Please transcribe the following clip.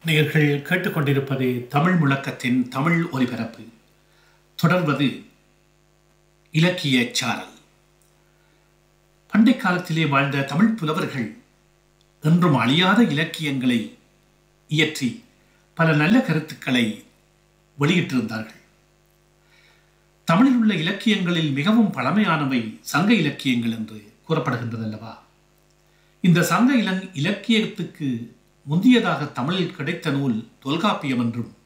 நேயர்கள் கேட்டுக்கொண்டிருப்பது தமிழ் முழக்கத்தின் தமிழ் ஒலிபரப்பு தொடர்வது இலக்கிய சாரல் பண்டை காலத்திலே வாழ்ந்த தமிழ் புலவர்கள் என்றும் அழியாத இலக்கியங்களை இயற்றி பல நல்ல கருத்துக்களை வெளியிட்டிருந்தார்கள் தமிழில் உள்ள இலக்கியங்களில் மிகவும் பழமையானவை சங்க இலக்கியங்கள் என்று கூறப்படுகின்றதல்லவா இந்த சங்க இலங் இலக்கியத்துக்கு முந்தியதாக தமிழில் கிடைத்த நூல் தொல்காப்பியம் என்றும்